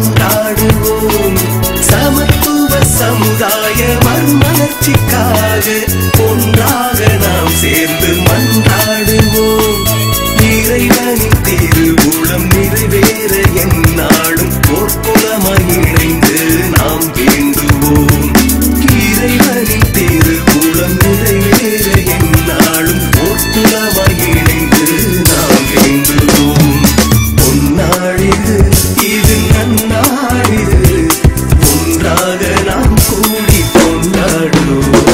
கொண்டாடுவோம் சமத்துவ சமுதாய மறுமலர்ச்சிக்காக ஒன்றாக நாம் சேர்ந்து மன்றாடுவோம் இறைவனின் திருவுளம் நிறைவேற எந்நாளும் போர்க்குலமாய் இணைந்து நாம் வேண்டுவோம் இறைவனின் திருவுளம் நிறைவேற எந்நாளும் போர்க்குலமாய் இணைந்து நாம் வேண்டுவோம் பொன்னாடிது இது நன்னாடிது ஒன்றாக நாம் கூடி கொண்டாடுவோம்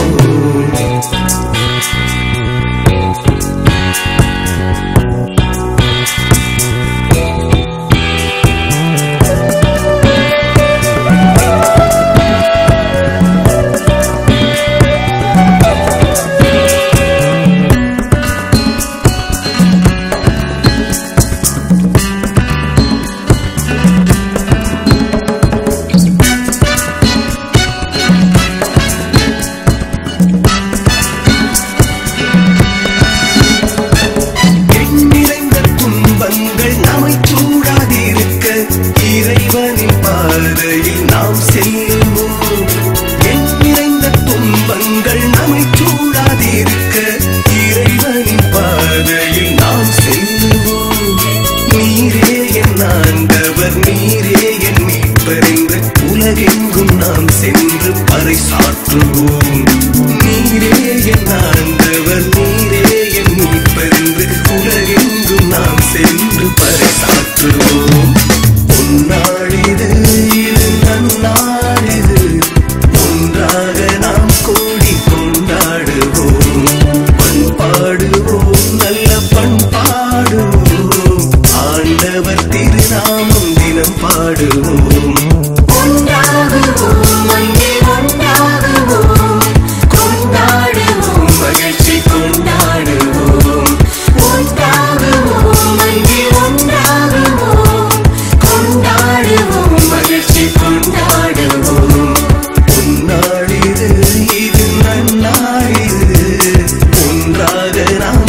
எண்ணிறைந்த துன்பங்கள் நம்மை சூடாதிருக்க இறைவனின் பாதையில் நாம் செல்லுவோம் எண்ணிறைந்த துன்பங்கள் நம்மை சூடாதிருக்க இறைவனின் பாதையில் நாம் செல்லுவோம் நீரே என் ஆண்டவர் நீரே என் மீட்பர் என்று உலகெங்கும் நாம் சென்று பறைசாற்றுவோம் நீரே என் ஆண்டவர் நீரே என் மீட்பர் என்று உலகெங்கும் நாம் சென்று பறைசாற்றுவோம் பொன்னாடிது இது நன்னாடிது ஒன்றாக நாம் கூடி கொண்டாடுவோம் பண்பாடுவோம் நல்ல பண்பாடுவோம் ஆண்டவர் திருநாமம் தினம் பாடுவோம் ஒன்றாகுவோம் அங்கே ஒன்றாகுவோம் கொண்டாடுவோம் மகிழ்ச்சி கொண்டாடுவோம் ஒன்றாகுவோம் அங்கே ஒன்றாகுவோம் கொண்டாடுவோம் மகிழ்ச்சி கொண்டாடுவோம் பொன்னாடிது இது நன்னாடிது ஒன்றாக நாம்